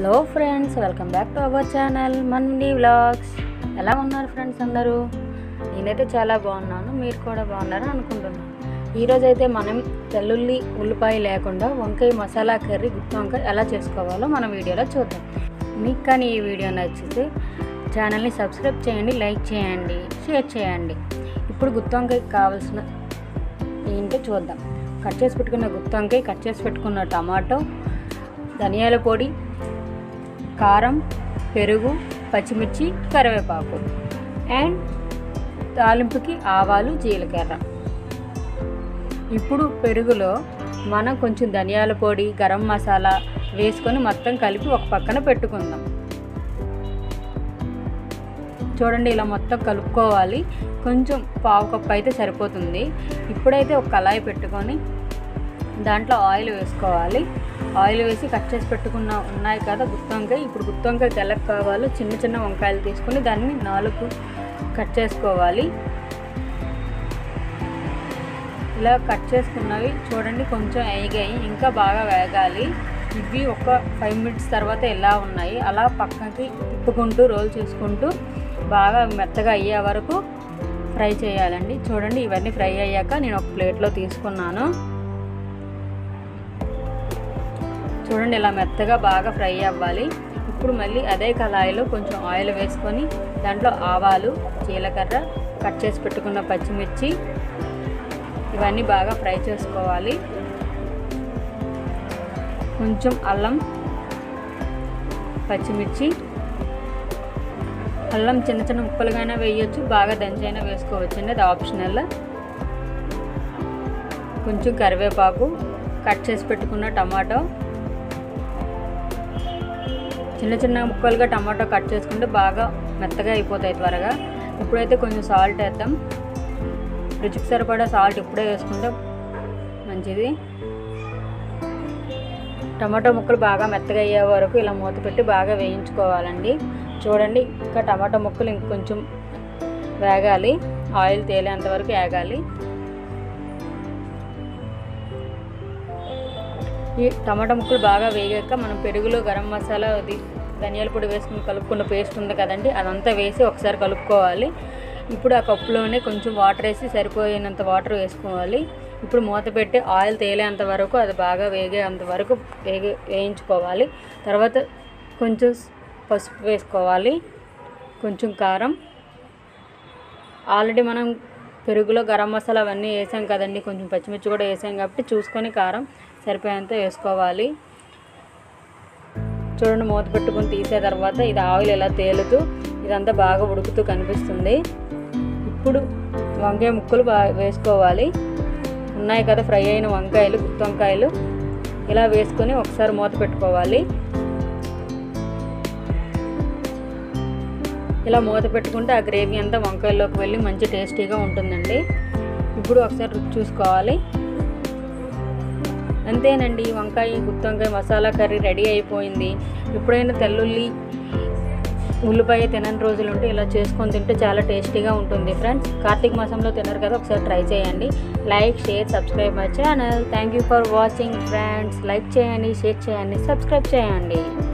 hello friends welcome back to our channel మన్డి vlogs ఎలా ఉన్నారు ఫ్రెండ్స్ అందరూ నేనైతే చాలా బాగున్నాను మీరు కూడా బాగున్నారని అనుకుంటున్నాను ఈరోజు అయితే మనం తెల్లుల్లి ఉల్లిపాయ లేకుండా వంకాయ మసాలా కర్రీ గుత్తి వంకాయ ఎలా చేసుకోవాలో మన వీడియోలో చూద్దాం మీకు కానీ ఈ వీడియో నచ్చితే ఛానల్ని సబ్స్క్రైబ్ చేయండి లైక్ చేయండి షేర్ చేయండి ఇప్పుడు గుత్తి వంకాయకి కావాల్సిన ఏంటో చూద్దాం కట్ చేసి పెట్టుకున్న గుత్తి వంకాయ కట్ చేసి పెట్టుకున్న టమాటో ధనియాల పొడి కారం పెరుగు పచ్చిమిర్చి కరివేపాకు అండ్ తాలింపుకి ఆవాలు జీలకర్ర ఇప్పుడు పెరుగులో మనం కొంచెం ధనియాల పొడి గరం మసాలా వేసుకొని మొత్తం కలిపి ఒక పక్కన పెట్టుకుందాం చూడండి ఇలా మొత్తం కలుపుకోవాలి కొంచెం పావు కప్పు అయితే సరిపోతుంది ఇప్పుడైతే ఒక కళాయి పెట్టుకొని దాంట్లో ఆయిల్ వేసుకోవాలి ఆయిల్ వేసి కట్ చేసి పెట్టుకున్న ఉన్నాయి కదా గుత్తి వంకాయ ఇప్పుడు గుత్తి వంకాయ తెల్లకి కావాలో చిన్న చిన్న వంకాయలు తీసుకొని దాన్ని నాలుగు కట్ చేసుకోవాలి ఇలా కట్ చేసుకున్నవి చూడండి కొంచెం వేగాయి ఇంకా బాగా వేగాలి ఇవి ఒక ఫైవ్ మినిట్స్ తర్వాత ఎలా ఉన్నాయి అలా పక్కకి తిప్పుకుంటూ రోల్ చేసుకుంటూ బాగా మెత్తగా అయ్యే వరకు ఫ్రై చేయాలండి చూడండి ఇవన్నీ ఫ్రై అయ్యాక నేను ఒక ప్లేట్లో తీసుకున్నాను చూడండి ఇలా మెత్తగా బాగా ఫ్రై అవ్వాలి ఇప్పుడు మళ్ళీ అదే కళాయిలో కొంచెం ఆయిల్ వేసుకొని దాంట్లో ఆవాలు జీలకర్ర కట్ చేసి పెట్టుకున్న పచ్చిమిర్చి ఇవన్నీ బాగా ఫ్రై చేసుకోవాలి కొంచెం అల్లం పచ్చిమిర్చి అల్లం చిన్న చిన్న ముక్కలుగానే వేయొచ్చు బాగా దంచైనా వేసుకోవచ్చు అండి అది ఆప్షనల్ కొంచెం కరివేపాకు కట్ చేసి పెట్టుకున్న టమాటో చిన్న చిన్న ముక్కలుగా టమాటో కట్ చేసుకుంటే బాగా మెత్తగా అయిపోతాయి త్వరగా ఇప్పుడైతే కొంచెం సాల్ట్ వేద్దాం రుచికి సరిపడా సాల్ట్ ఇప్పుడే వేసుకుంటే మంచిది టమాటో ముక్కలు బాగా మెత్తగా అయ్యే వరకు ఇలా మూత పెట్టి బాగా వేయించుకోవాలండి చూడండి ఇంకా టమాటో ముక్కలు ఇంకొంచెం వేగాలి ఆయిల్ తేలేంత వరకు వేగాలి ఈ టమాటా ముక్కలు బాగా వేగాక మనం పెరుగులో గరం మసాలా అది ధనియాల పొడి వేసుకుని కలుపుకున్న పేస్ట్ ఉంది కదండి అదంతా వేసి ఒకసారి కలుపుకోవాలి ఇప్పుడు ఆ కప్పులోనే కొంచెం వాటర్ వేసి సరిపోయినంత వాటర్ వేసుకోవాలి ఇప్పుడు మూత పెట్టి ఆయిల్ తేలేంత వరకు అది బాగా వేగేంత వరకు వేగి వేయించుకోవాలి తర్వాత కొంచెం పసుపు వేసుకోవాలి కొంచెం కారం ఆల్రెడీ మనం పెరుగులో గరం మసాలా అవన్నీ వేసాం కదండి కొంచెం పచ్చిమిర్చి కూడా వేసాం కాబట్టి చూసుకొని కారం సరిపోయేంత వేసుకోవాలి చూడండి మూత పెట్టుకొని తీసే తర్వాత ఇది ఆయిల్ ఎలా తేలుతూ ఇదంతా బాగా ఉడుకుతూ కనిపిస్తుంది ఇప్పుడు వంకాయ ముక్కలు బాగా వేసుకోవాలి ఉన్నాయి కదా ఫ్రై అయిన వంకాయలు గుత్తి వంకాయలు ఇలా వేసుకొని ఒకసారి మూత పెట్టుకోవాలి ఇలా మూత పెట్టుకుంటే ఆ గ్రేవీ అంతా వంకాయల్లోకి వెళ్ళి మంచి టేస్టీగా ఉంటుందండి ఇప్పుడు ఒకసారి రుచి చూసుకోవాలి అంతేనండి వంకాయ గుత్తి వంకాయ మసాలా కర్రీ రెడీ అయిపోయింది ఎప్పుడైనా తెల్లుల్లి ఉల్లిపాయ తినని రోజులు ఉంటే ఇలా చేసుకొని తింటే చాలా టేస్టీగా ఉంటుంది ఫ్రెండ్స్ కార్తీక మాసంలో తినరు కదా ఒకసారి ట్రై చేయండి like share subscribe my channel thank you for watching friends like చేయండి షేర్ చేయండి సబ్స్క్రైబ్ చేయండి